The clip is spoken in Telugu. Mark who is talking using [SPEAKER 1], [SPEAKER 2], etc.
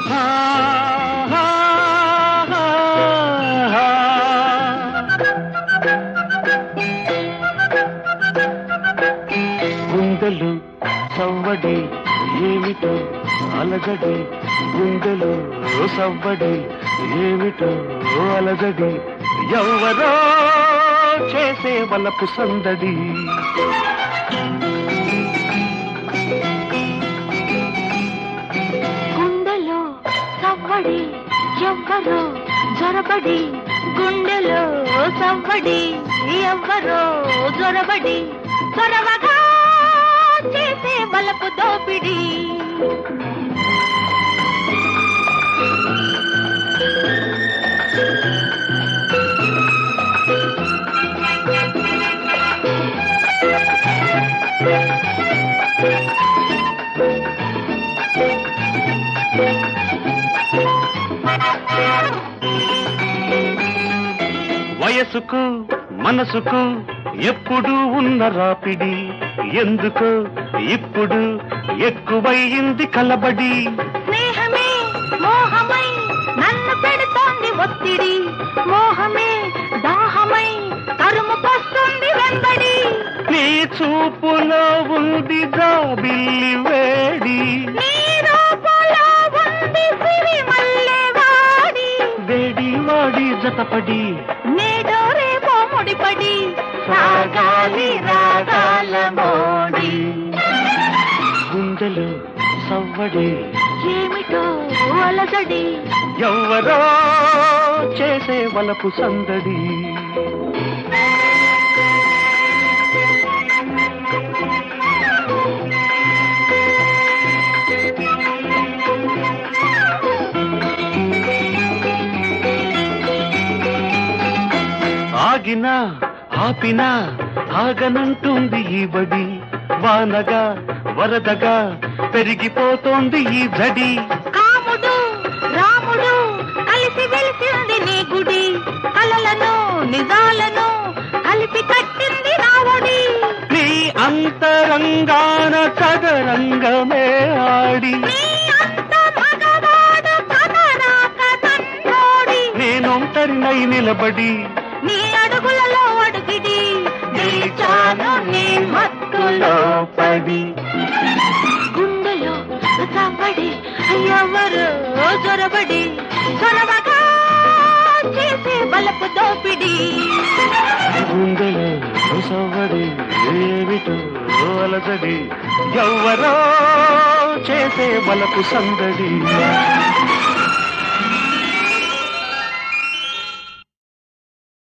[SPEAKER 1] ఆ, ఆ, ఆ, ఆ. గుండెలు సవ్వడి ఏమిటో అలజడి గుండెలు సవ్వడి ఏమిటో అలజడి ఎవరో చేసే వలపు సందడి
[SPEAKER 2] గుండెలో సవ్వడి ఎవ్వరో జొరబడి గుండెలో సవ్వడి ఎవ్వరో జొరబడి చొరవగా చేసే వలపు దోపిడి
[SPEAKER 1] వయసుకు మనసుకు ఎప్పుడు ఉన్న రాపిడి ఎందుకు ఇప్పుడు ఎక్కువయింది కలబడి
[SPEAKER 2] స్నేహమే మోహమై నన్ను పెడుతోంది ఒత్తిడి మోహమే దాహమై తరుముకొస్తుంది వెంబడి
[SPEAKER 1] నీ చూపులో ఉంది జాబిల్లి వేడి
[SPEAKER 2] నీ రూపులో ఉంది సిరిమల్లె వాడి
[SPEAKER 1] వేడి వాడి జతపడి
[SPEAKER 2] నేడో రేపో ముడిపడి సాగాలి రాగాల మోడి
[SPEAKER 1] గుండెలు సవ్వడి
[SPEAKER 2] ఏమిటో అలజడి
[SPEAKER 1] ఎవ్వరో చేసే వలపు సందడి ఆగినా ఆపినా ఆగనంటుంది ఈ బడి వానగా వరదగా పెరిగిపోతోంది ఈ జడి
[SPEAKER 2] కాముడు రాముడు కలిసి వెలిసింది నీ గుడి కలలను నిజాలను కలిపి కట్టింది రావుడి
[SPEAKER 1] నీ అంతరంగాన చదరంగమే ఆడి
[SPEAKER 2] నీ అంత మగవాడు కనరాక తన్నోడి
[SPEAKER 1] నేనొంటరినై నిలబడి
[SPEAKER 2] నీ అడుగులలో అడుగిడి నిలిచాను నీ మత్తులో
[SPEAKER 1] పడి
[SPEAKER 2] గుండెలో చవ్వడి ఎవరు చొరబడి చొరవగా చేసే బలపు దోపిడి
[SPEAKER 1] గుండెలు సవ్వడి ఏమిటో అలజడి ఎవ్వరో చేసే వలపు సందడి